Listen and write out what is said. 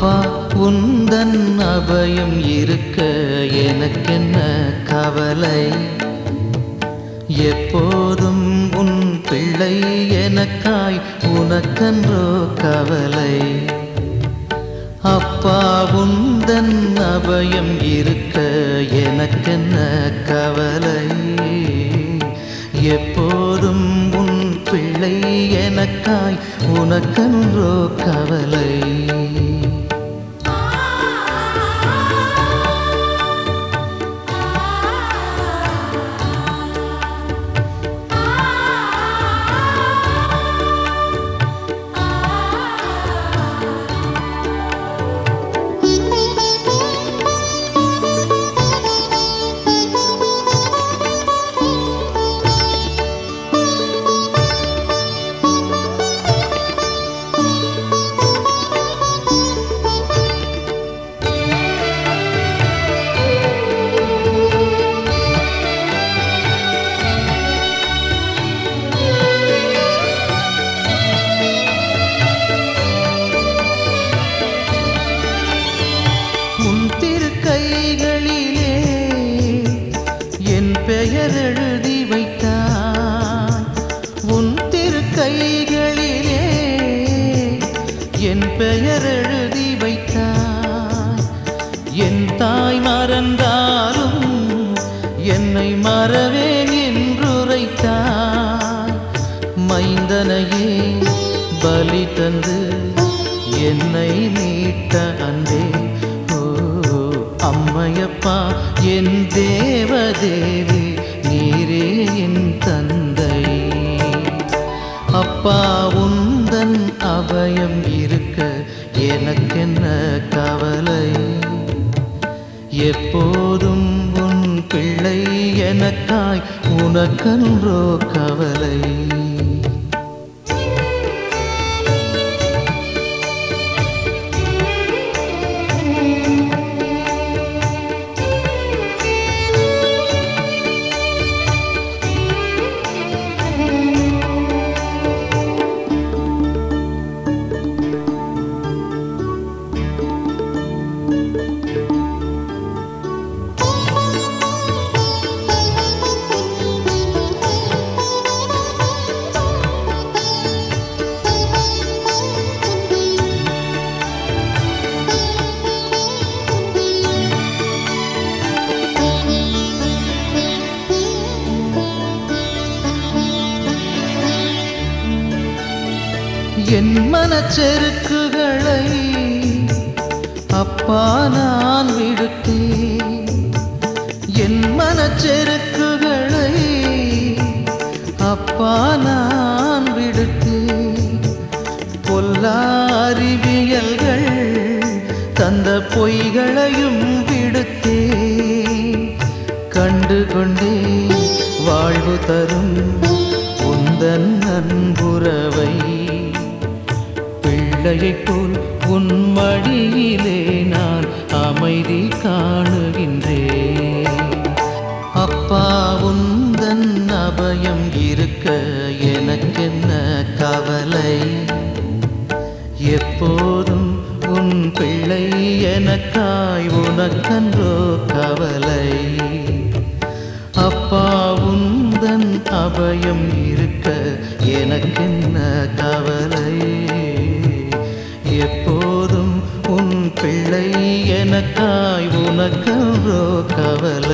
அப்பா உந்தன் அபயம் இருக்க எனக்கென்ன கவலை எப்போதும் உன் பிள்ளை எனக்காய் உனக்கன்றோ கவலை அப்பா உந்தன் அபயம் இருக்க எனக்கென்ன கவலை எப்போதும் உன் பிள்ளை எனக்காய் உனக்கன்றோ கவலை உன் திருக்கைகளிலே என் பெயர் எழுதி வைத்தாய் உன் திருக்கைகளிலே என் பெயர் எழுதி வைத்தாய் என் தாய் மறந்தாலும் என்னை மறவேன் என்றுரைத்தாய் மைந்தனையே பலி தந்து என்னை மீட்ட அன்பே ஓ அம்மையப்பா என் தேவதேவி நீரே என் தந்தை அப்பா உந்தன் அபயம் இருக்க எனக்கென்ன கவலை எப்போதும் உன் பிள்ளை எனக்காய் உனக்கன்றோ கவலை என் மனச்செருக்குகளை அப்பா நான் விடுத்தேன் என் மனச்செருக்குகளை அப்பா நான் விடுத்தேன் பொல்லா அறிவியல்கள் தந்த பொய்களையும் விடுத்தேன் கண்டு கொண்டே வாழ்வு தரும் உந்தன் அன்புறவை பிள்ளையைப் போல் உன் மடியிலே நான் அமைதி காணுகின்றேன் அப்பா உந்தன் அபயம் இருக்க எனக்கென்ன கவலை எப்போதும் உன் பிள்ளை எனக்காய் உனக்கன்றோ கவலை அப்பா உந்தன் அபயம் இருக்க எனக்கென்ன கவலை எப்போதும் உன் பிள்ளை எனக்காய் உனக்கன்றோ கவலை